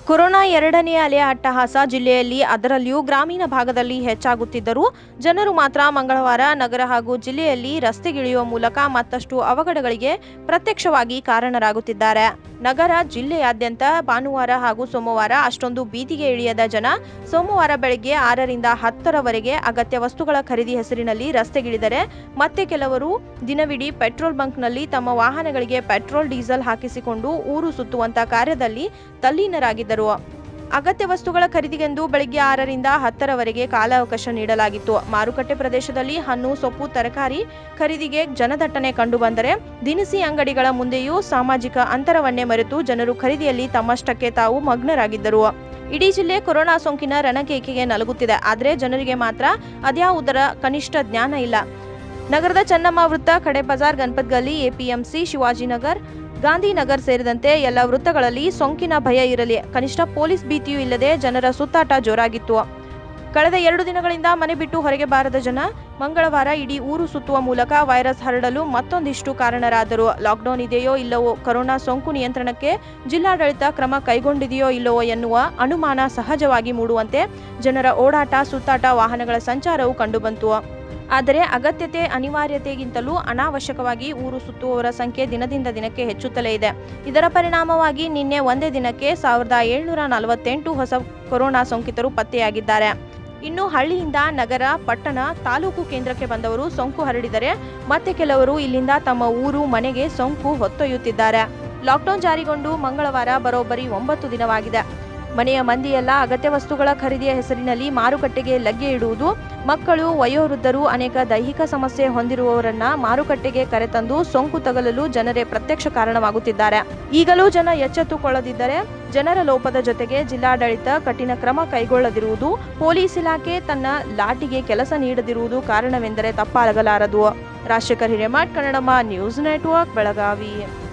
corona ಎರಡನೇ ಅಲೆ ಅಟ್ಟಹಾಸ ಜಿಲ್ಲೆಯಲ್ಲಿ ಅದರಲ್ಲಿಯೂ ಗ್ರಾಮೀಣ ಭಾಗದಲ್ಲಿ ಹೆಚ್ಚಾಗುತ್ತಿದ್ದರೂ ಜನರು ಮಾತ್ರ ಮಂಗಳವಾರ ನಗರ ಹಾಗೂ ಜಿಲ್ಲೆಯಲ್ಲಿ ರಸ್ತೆಗಿಳಿಯುವ ಮೂಲಕ ಮತ್ತಷ್ಟು ಅವಘಡಗಳಿಗೆ ಪ್ರತ್ಯಕ್ಷವಾಗಿ ಕಾರಣರಾಗುತ್ತಿದ್ದಾರೆ ನಗರ ಜಿಲ್ಲೆಯಾದ್ಯಂತ ಭಾನುವಾರ ಹಾಗೂ ಸೋಮವಾರ ಅಷ್ಟೊಂದು ಬೀದಿಗೆ ಇಳಿಯದ ಜನ ಸೋಮವಾರ ಬೆಳಗ್ಗೆ ಆರರಿಂದ ಹತ್ತರವರೆಗೆ ಅಗತ್ಯ ವಸ್ತುಗಳ ಖರೀದಿ ಹೆಸರಿನಲ್ಲಿ ರಸ್ತೆಗಿಳಿದರೆ ಮತ್ತೆ ಕೆಲವರು ದಿನವಿಡೀ ಪೆಟ್ರೋಲ್ ಬಂಕ್ನಲ್ಲಿ ತಮ್ಮ ವಾಹನಗಳಿಗೆ ಪೆಟ್ರೋಲ್ ಡೀಸೆಲ್ ಹಾಕಿಸಿಕೊಂಡು ಊರು ಸುತ್ತುವಂತ ಕಾರ್ಯದಲ್ಲಿ ತಲ್ಲೀನರಾಗಿದ್ದರು ಅಗತ್ಯ ವಸ್ತುಗಳ ಖರೀದಿಗೆಂದು ಬೆಳಗ್ಗೆ ಆರರಿಂದ ಹತ್ತರವರೆಗೆ ಕಾಲಾವಕಾಶ ನೀಡಲಾಗಿತ್ತು ಮಾರುಕಟ್ಟೆ ಪ್ರದೇಶದಲ್ಲಿ ಹಣ್ಣು ಸೊಪ್ಪು ತರಕಾರಿ ಖರೀದಿಗೆ ಜನದಟ್ಟಣೆ ಕಂಡುಬಂದರೆ ದಿನಸಿ ಅಂಗಡಿಗಳ ಮುಂದೆಯೂ ಸಾಮಾಜಿಕ ಅಂತರವನ್ನೇ ಮರೆತು ಜನರು ಖರೀದಿಯಲ್ಲಿ ತಮ್ಮಷ್ಟಕ್ಕೆ ತಾವು ಮಗ್ನರಾಗಿದ್ದರು ಇಡೀ ಜಿಲ್ಲೆ ಕೊರೋನಾ ಸೋಂಕಿನ ರಣಕೇಕೆಗೆ ನಲಗುತ್ತಿದೆ ಆದರೆ ಜನರಿಗೆ ಮಾತ್ರ ಅದ್ಯಾವುದರ ಕನಿಷ್ಠ ಜ್ಞಾನ ಇಲ್ಲ ನಗರದ ಚೆನ್ನಮ್ಮ ವೃತ್ತ ಕಡೆ ಬಜಾರ್ ಗಣಪತ್ ಗಲ್ಲಿ ಎಪಿಎಂಸಿ ಶಿವಾಜಿನಗರ್ ಗಾಂಧಿನಗರ್ ಸೇರಿದಂತೆ ಎಲ್ಲ ವೃತ್ತಗಳಲ್ಲಿ ಸೋಂಕಿನ ಭಯ ಇರಲಿ ಕನಿಷ್ಠ ಪೊಲೀಸ್ ಭೀತಿಯೂ ಇಲ್ಲದೆ ಜನರ ಸುತ್ತಾಟ ಜೋರಾಗಿತ್ತು ಕಳೆದ ಎರಡು ದಿನಗಳಿಂದ ಮನೆ ಬಿಟ್ಟು ಹೊರಗೆ ಬಾರದ ಜನ ಮಂಗಳವಾರ ಇಡೀ ಊರು ಸುತ್ತುವ ಮೂಲಕ ವೈರಸ್ ಹರಡಲು ಮತ್ತೊಂದಿಷ್ಟು ಕಾರಣರಾದರು ಲಾಕ್ಡೌನ್ ಇದೆಯೋ ಇಲ್ಲವೋ ಕೊರೋನಾ ಸೋಂಕು ನಿಯಂತ್ರಣಕ್ಕೆ ಜಿಲ್ಲಾಡಳಿತ ಕ್ರಮ ಕೈಗೊಂಡಿದೆಯೋ ಇಲ್ಲವೋ ಎನ್ನುವ ಅನುಮಾನ ಸಹಜವಾಗಿ ಮೂಡುವಂತೆ ಜನರ ಓಡಾಟ ಸುತ್ತಾಟ ವಾಹನಗಳ ಸಂಚಾರವು ಕಂಡುಬಂತು ಆದರೆ ಅಗತ್ಯತೆ ಅನಿವಾರ್ಯತೆಗಿಂತಲೂ ಅನಾವಶ್ಯಕವಾಗಿ ಊರು ಸುತ್ತುವವರ ಸಂಖ್ಯೆ ದಿನದಿಂದ ದಿನಕ್ಕೆ ಹೆಚ್ಚುತ್ತಲೇ ಇದೆ ಇದರ ಪರಿಣಾಮವಾಗಿ ನಿನ್ನೆ ಒಂದೇ ದಿನಕ್ಕೆ ಸಾವಿರದ ಏಳ್ನೂರ ನಲವತ್ತೆಂಟು ಹೊಸ ಕೊರೋನಾ ಸೋಂಕಿತರು ಪತ್ತೆಯಾಗಿದ್ದಾರೆ ಇನ್ನು ಹಳ್ಳಿಯಿಂದ ನಗರ ಪಟ್ಟಣ ತಾಲೂಕು ಕೇಂದ್ರಕ್ಕೆ ಬಂದವರು ಸೋಂಕು ಹರಡಿದರೆ ಮತ್ತೆ ಕೆಲವರು ಇಲ್ಲಿಂದ ತಮ್ಮ ಊರು ಮನೆಗೆ ಸೋಂಕು ಹೊತ್ತೊಯ್ಯುತ್ತಿದ್ದಾರೆ ಲಾಕ್ಡೌನ್ ಜಾರಿಗೊಂಡು ಮಂಗಳವಾರ ಬರೋಬ್ಬರಿ ಒಂಬತ್ತು ದಿನವಾಗಿದೆ ಮನೆಯ ಮಂದಿಯೆಲ್ಲ ಅಗತ್ಯ ವಸ್ತುಗಳ ಖರೀದಿಯ ಹೆಸರಿನಲ್ಲಿ ಮಾರುಕಟ್ಟೆಗೆ ಲಗ್ಗೆ ಇಡುವುದು ಮಕ್ಕಳು ವಯೋವೃದ್ಧರು ಅನೇಕ ದೈಹಿಕ ಸಮಸ್ಯೆ ಹೊಂದಿರುವವರನ್ನ ಮಾರುಕಟ್ಟೆಗೆ ಕರೆತಂದು ಸೋಂಕು ತಗಲಲು ಜನರೇ ಪ್ರತ್ಯಕ್ಷ ಕಾರಣವಾಗುತ್ತಿದ್ದಾರೆ ಈಗಲೂ ಜನ ಎಚ್ಚೆತ್ತುಕೊಳ್ಳದಿದ್ದರೆ ಜನರ ಲೋಪದ ಜೊತೆಗೆ ಜಿಲ್ಲಾಡಳಿತ ಕಠಿಣ ಕ್ರಮ ಕೈಗೊಳ್ಳದಿರುವುದು ಪೊಲೀಸ್ ಇಲಾಖೆ ತನ್ನ ಲಾಟಿಗೆ ಕೆಲಸ ನೀಡದಿರುವುದು ಕಾರಣವೆಂದರೆ ತಪ್ಪಾಗಲಾರದು ರಾಜಶೇಖರ್ ಹಿರೇಮಠ್ ಕನ್ನಡಮ ನ್ಯೂಸ್ ನೆಟ್ವರ್ಕ್ ಬೆಳಗಾವಿ